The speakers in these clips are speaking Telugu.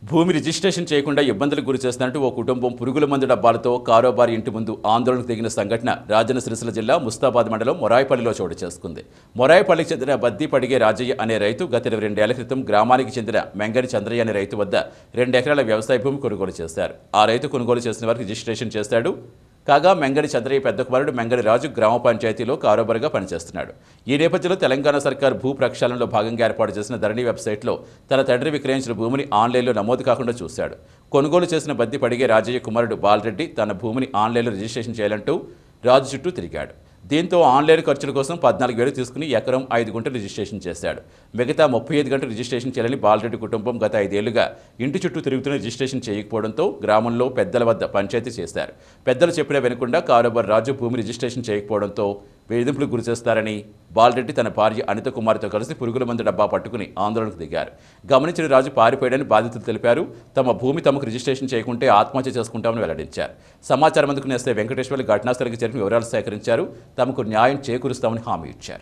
భూమి రిజిస్ట్రేషన్ చేయకుండా ఇబ్బందులకు గురి చేస్తున్నట్టు ఓ కుటుంబం పురుగుల మందు డబ్బాలతో కారోబారి ఇంటి ముందు ఆందోళనకు దిగిన సంఘటన రాజన్న సిరిసిల్ల జిల్లా ముస్తాబాద్ మండలం మొరాయిపల్లిలో చోటు చేసుకుంది మొరాయిపల్లికి చెందిన బద్ది పడిగే రాజయ్య అనే రైతు గత ఇరవై రెండేళ్ల క్రితం గ్రామానికి చెందిన మెంగరి చంద్రయ్య అనే రైతు వద్ద రెండు ఎకరాల వ్యవసాయ భూమి కొనుగోలు చేశారు ఆ రైతు కొనుగోలు చేసిన వారికి రిజిస్ట్రేషన్ చేశాడు కాగా మెంగడి చంద్రయ్య పెద్ద కుమారుడు మెంగడి రాజు గ్రామ పంచాయతీలో కారోబారుగా పనిచేస్తున్నాడు ఈ నేపథ్యంలో తెలంగాణ సర్కార్ భూ ప్రక్షాళనలో భాగంగా ఏర్పాటు చేసిన ధరణి వెబ్సైట్లో తన తండ్రి విక్రయించిన భూమిని ఆన్లైన్లో నమోదు కాకుండా చూశాడు కొనుగోలు చేసిన బద్ది పడిగే రాజయ్య కుమారుడు బాలరెడ్డి తన భూమిని ఆన్లైన్లో రిజిస్ట్రేషన్ చేయాలంటూ రాజు చుట్టూ తిరిగాడు దీంతో ఆన్లైన్ ఖర్చుల కోసం పద్నాలుగు వేలు తీసుకుని ఎకరం ఐదు గుంటలు రిజిస్ట్రేషన్ చేశాడు మిగతా ముప్పై ఐదు గంటలు రిజిస్ట్రేషన్ చేయాలని బాలరెడ్డి కుటుంబం గత ఐదేళ్లుగా ఇంటి చుట్టూ తిరుగుతున్న రిజిస్ట్రేషన్ చేయకపోవడంతో గ్రామంలో పెద్దల వద్ద పంచాయతీ చేశారు పెద్దలు చెప్పినా వినకుండా కారోబార్ రాజు భూమి రిజిస్ట్రేషన్ చేయకపోవడంతో వేధింపులకు గురి చేస్తారని బాలరెడ్డి తన భార్య అనిత కుమార్తో కలిసి పురుగుల మందు డబ్బా పట్టుకుని ఆందోళనకు దిగారు గమనించిన రాజు పారిపోయాడని బాధితులు తెలిపారు తమ భూమి తమకు రిజిస్ట్రేషన్ చేయకుంటే ఆత్మహత్య చేసుకుంటామని వెల్లడించారు సమాచారం అందుకుని ఎస్ఐ వెంకటేశ్వర్లు ఘటనాస్థలికి చేరిన వివరాలు సేకరించారు తమకు న్యాయం చేకూరుస్తామని హామీ ఇచ్చారు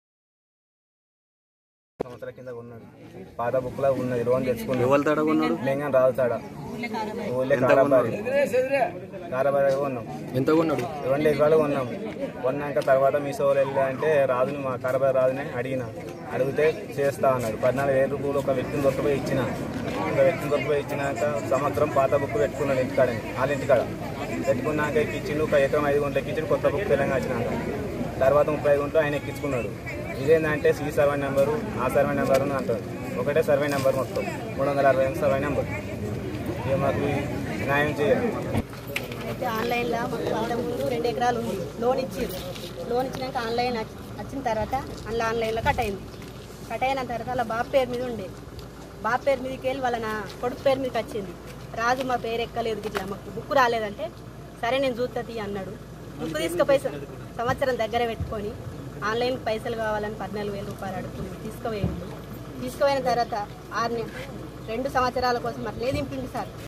సంవత్సరాల కింద ఉన్నాడు పాత బుక్ లో ఉన్నది లోన్ తెచ్చుకున్నాడు ఎవరు తడ కొన్నాడు మెంగన్ రాదు తాడ ఊళ్ళో కారాబారి కారాబారి ఉన్నాం ఎంత కొన్నాడు రెండు ఎకరాలు కొన్నాం కొన్నాక తర్వాత మీ సోలు వెళ్ళి అంటే రాజుని మా కారాబారి రాజుని అడిగిన అడిగితే చేస్తా అన్నాడు పద్నాలుగు వేల రూపాయలు ఒక వ్యక్తిని దొరికిపోయి ఇచ్చిన ఒక వ్యక్తిని దొరికిపోయి ఇచ్చినాక సంవత్సరం పాత బుక్ పెట్టుకున్నాడు ఇంటికాడని వాళ్ళ ఇంటికాడ పెట్టుకున్నాక ఎక్కించిండు ఒక ఎకరం ఐదు గుంటలు ఎక్కించిండు కొత్త బుక్ తెలంగాణ వచ్చినాక తర్వాత ముప్పై ఐదు గుంటలు ఆయన ఎక్కించుకున్నాడు ఇదేంటంటే సి సర్వే నెంబరు ఆ సర్వే నెంబరు అని అంటారు ఒకటే సర్వే నెంబర్ మొత్తం మూడు వందల అరవై ఎనిమిది సర్వే నెంబర్ ఇక మాకు ఈ న్యాయం చేయాలి అయితే ఆన్లైన్లో మాకు అంత ముందు రెండు ఎకరాలు ఉంది లోన్ ఇచ్చిర్రు లోన్ ఇచ్చినాక ఆన్లైన్ వచ్చి- వచ్చిన తర్వాత అందులో ఆన్లైన్లో కట్ అయింది కట్ అయిన తర్వాత వాళ్ళ బాబు పేరు మీద ఉండే బాబు పేరు మీదకి వెళ్ళి వాళ్ళ నా కొడుకు పేరు మీదకి వచ్చింది రాజు మా పేరు ఎక్కలేదు ఇట్లా మాకు బుక్ రాలేదంటే సరే నేను చూస్తా తీ అన్నాడు బుక్ తీసుకుపోయి స- సంవత్సరం దగ్గర పెట్టుకొని ఆన్లైన్ పైసలు కావాలని పద్నాలుగు వేల రూపాయలు అడుగుతుంది తీసుకుపోయిండు తీసుకుపోయిన తర్వాత ఆరు నె- రెండు సంవత్సరాల కోసం అట్లే దింపింది సార్